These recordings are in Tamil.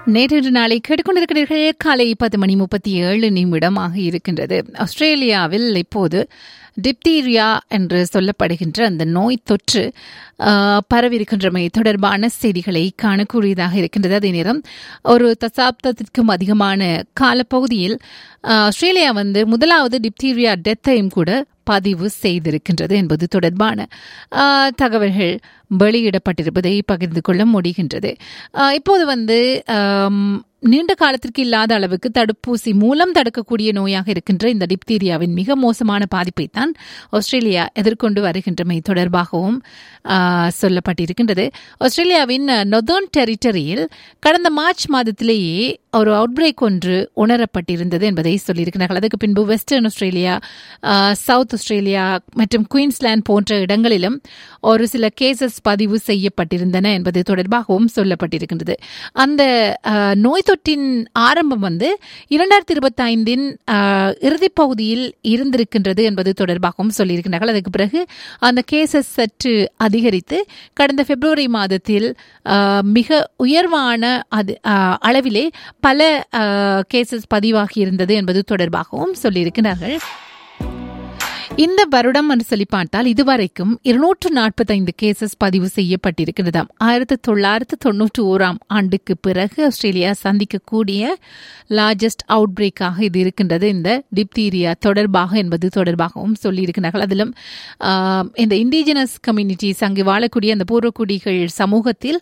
நேற்று நாளை கேட்டுக்கொண்டிருக்கிறீர்கள் காலை பத்து மணி முப்பத்தி ஏழு நிமிடமாக இருக்கின்றது ஆஸ்திரேலியாவில் இப்போது டிப்தீரியா என்று சொல்லப்படுகின்ற அந்த நோய் தொற்று பரவிருக்கின்றமை தொடர்பான செய்திகளை காணக்கூடியதாக இருக்கின்றது அதே நேரம் ஒரு தசாப்தத்திற்கும் அதிகமான காலப்பகுதியில் ஆஸ்திரேலியா வந்து முதலாவது டிப்தீரியா டெத்தையும் கூட பதிவு செய்திருக்கின்றது என்பது தொடர்பான தகவல்கள் வெளியிடப்பட்டிருப்பதை பகிர்ந்து கொள்ள முடிகின்றது இப்போது வந்து நீண்ட காலத்திற்கு இல்லாத அளவுக்கு தடுப்பூசி மூலம் தடுக்கக்கூடிய நோயாக இருக்கின்ற இந்த டிப்தீரியாவின் மிக மோசமான பாதிப்பை தான் ஆஸ்திரேலியா எதிர்கொண்டு வருகின்றமை தொடர்பாகவும் சொல்லப்பட்டிருக்கின்றது ஆஸ்திரேலியாவின் நொதர்ன் டெரிட்டரியில் கடந்த மார்ச் மாதத்திலேயே ஒரு அவுட் பிரேக் ஒன்று உணரப்பட்டிருந்தது என்பதை சொல்லியிருக்கிறார்கள் அதுக்கு பின்பு வெஸ்டர்ன் ஆஸ்திரேலியா சவுத் ஆஸ்திரேலியா மற்றும் குயின்ஸ்லாந்து போன்ற இடங்களிலும் ஒரு சில கேசஸ் பதிவு செய்யப்பட்டிருந்தன என்பது தொடர்பாகவும் சொல்லப்பட்டிருக்கின்றது அந்த நோய் தொற்றின் ஆரம்பம் வந்து இரண்டாயிரத்தி இருபத்தி ஐந்தின் இறுதிப் பகுதியில் இருந்திருக்கின்றது என்பது தொடர்பாகவும் சொல்லியிருக்கிறார்கள் அதுக்கு பிறகு அந்த கேசஸ் சற்று அதிகரித்து கடந்த பிப்ரவரி மாதத்தில் மிக உயர்வான அது அளவிலே பல கேசஸ் பதிவாகி இருந்தது என்பது தொடர்பாகவும் சொல்லியிருக்கிறார்கள் இந்த வருடம் என்று சொல்லி பார்த்தால் இதுவரைக்கும் இருநூற்று நாற்பத்தைந்து கேசஸ் பதிவு செய்யப்பட்டிருக்கிறதாம் ஆயிரத்தி தொள்ளாயிரத்து தொன்னூற்றி ஓராம் ஆண்டுக்கு பிறகு ஆஸ்திரேலியா சந்திக்கக்கூடிய லார்ஜஸ்ட் அவுட் பிரேக்காக இது இருக்கின்றது இந்த டிப்தீரியா தொடர்பாக என்பது தொடர்பாகவும் சொல்லியிருக்கிறார்கள் அதிலும் இந்த இண்டிஜினஸ் கம்யூனிட்டிஸ் அங்கு வாழக்கூடிய அந்த பூர்வக்குடிகள் சமூகத்தில்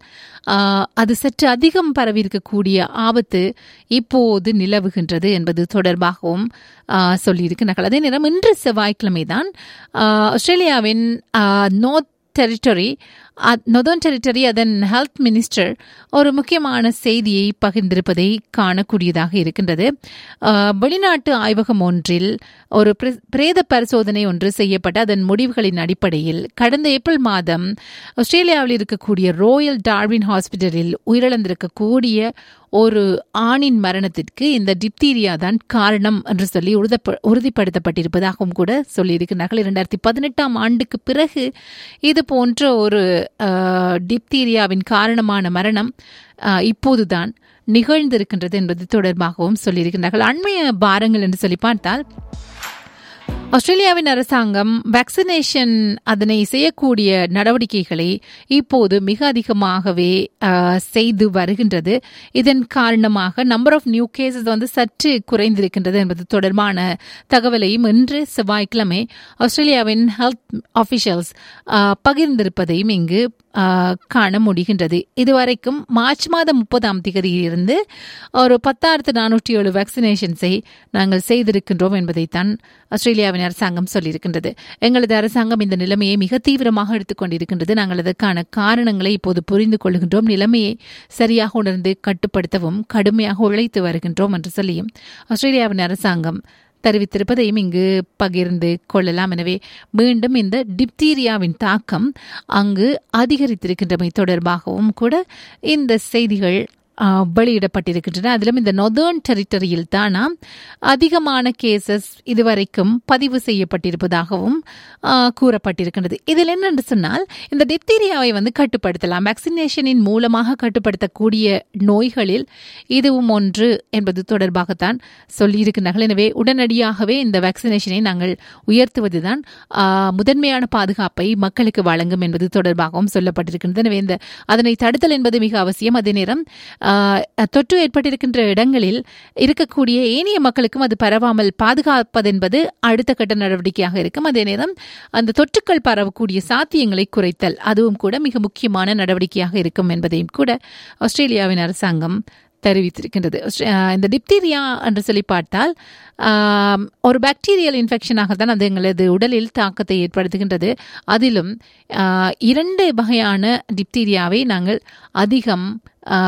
அது சற்று அதிகம் பரவியிருக்கக்கூடிய ஆபத்து இப்போது நிலவுகின்றது என்பது தொடர்பாகவும் சொல்லியிருக்கிறார்கள் அதே நேரம் இன்று செவ்வாய்க்கிழமை தான் ஆஸ்திரேலியாவின் நோர்த் டெரிட்டரி நொதர்ன் டெரிட்டரி அதன் ஹெல்த் மினிஸ்டர் ஒரு முக்கியமான செய்தியை பகிர்ந்திருப்பதை காணக்கூடியதாக இருக்கின்றது வெளிநாட்டு ஆய்வகம் ஒன்றில் ஒரு பிரேத பரிசோதனை ஒன்று செய்யப்பட்ட அதன் முடிவுகளின் அடிப்படையில் கடந்த ஏப்ரல் மாதம் ஆஸ்திரேலியாவில் இருக்கக்கூடிய ரோயல் டார்வின் ஹாஸ்பிட்டலில் உயிரிழந்திருக்கக்கூடிய ஒரு ஆணின் மரணத்திற்கு இந்த டிப்தீரியா தான் காரணம் என்று சொல்லி உறுதிப்படுத்தப்பட்டிருப்பதாகவும் கூட சொல்லியிருக்கிறார்கள் இரண்டாயிரத்தி பதினெட்டாம் ஆண்டுக்கு பிறகு இது போன்ற ஒரு டிப்தீரியாவின் காரணமான மரணம் இப்போதுதான் நிகழ்ந்திருக்கின்றது என்பது தொடர்பாகவும் சொல்லியிருக்கிறார்கள் அண்மைய பாரங்கள் என்று சொல்லி பார்த்தால் ஆஸ்திரேலியாவின் அரசாங்கம் வேக்சினேஷன் அதனை செய்யக்கூடிய நடவடிக்கைகளை இப்போது மிக அதிகமாகவே செய்து வருகின்றது இதன் காரணமாக நம்பர் ஆஃப் நியூ கேசஸ் வந்து சற்று குறைந்திருக்கின்றது என்பது தொடர்பான தகவலையும் இன்று செவ்வாய்க்கிழமை ஆஸ்திரேலியாவின் ஹெல்த் ஆஃபிஷியல்ஸ் பகிர்ந்திருப்பதையும் இங்கு காண முடிகின்றது இதுவரைக்கும் மார்ச் மாதம் முப்பதாம் தேதியிலிருந்து ஒரு பத்தாயிரத்து நானூற்றி ஏழு வேக்சினேஷன்ஸை நாங்கள் செய்திருக்கின்றோம் என்பதைத்தான் ஆஸ்திரேலியாவின் அரசாங்கம் சொல்லியிருக்கின்றது எங்களது அரசாங்கம் இந்த நிலைமையை மிக தீவிரமாக எடுத்துக்கொண்டிருக்கின்றது நாங்கள் அதற்கான காரணங்களை இப்போது புரிந்து கொள்கின்றோம் நிலைமையை சரியாக உணர்ந்து கட்டுப்படுத்தவும் கடுமையாக உழைத்து வருகின்றோம் என்று சொல்லியும் ஆஸ்திரேலியாவின் அரசாங்கம் தெரிவித்திருப்பதையும் இங்கு பகிர்ந்து கொள்ளலாம் எனவே மீண்டும் இந்த டிப்தீரியாவின் தாக்கம் அங்கு அதிகரித்திருக்கின்றமை தொடர்பாகவும் கூட இந்த செய்திகள் வெளியிடப்பட்டிருக்கின்றன அதிலும் இந்த நொதர்ன் டெரிட்டரியில் தானா அதிகமான கேசஸ் இதுவரைக்கும் பதிவு செய்யப்பட்டிருப்பதாகவும் கூறப்பட்டிருக்கின்றது இதில் என்னென்று சொன்னால் இந்த டிப்தீரியாவை வந்து கட்டுப்படுத்தலாம் வேக்சினேஷனின் மூலமாக கட்டுப்படுத்தக்கூடிய நோய்களில் இதுவும் ஒன்று என்பது தொடர்பாகத்தான் சொல்லியிருக்கிறார்கள் எனவே உடனடியாகவே இந்த வேக்சினேஷனை நாங்கள் உயர்த்துவதுதான் முதன்மையான பாதுகாப்பை மக்களுக்கு வழங்கும் என்பது தொடர்பாகவும் சொல்லப்பட்டிருக்கின்றது எனவே இந்த அதனை தடுத்தல் என்பது மிக அவசியம் அதே நேரம் தொற்று ஏற்பட்டிருக்கின்ற இடங்களில் இருக்கக்கூடிய ஏனைய மக்களுக்கும் அது பரவாமல் பாதுகாப்பதென்பது அடுத்த கட்ட நடவடிக்கையாக இருக்கும் அதே நேரம் அந்த தொற்றுக்கள் பரவக்கூடிய சாத்தியங்களை குறைத்தல் அதுவும் கூட மிக முக்கியமான நடவடிக்கையாக இருக்கும் என்பதையும் கூட ஆஸ்திரேலியாவின் அரசாங்கம் தெரிவித்திருக்கின்றது இந்த டிப்தீரியா என்று சொல்லி பார்த்தால் ஒரு பாக்டீரியல் இன்ஃபெக்ஷனாக தான் அது எங்களது உடலில் தாக்கத்தை ஏற்படுத்துகின்றது அதிலும் இரண்டு வகையான டிப்தீரியாவை நாங்கள் அதிகம்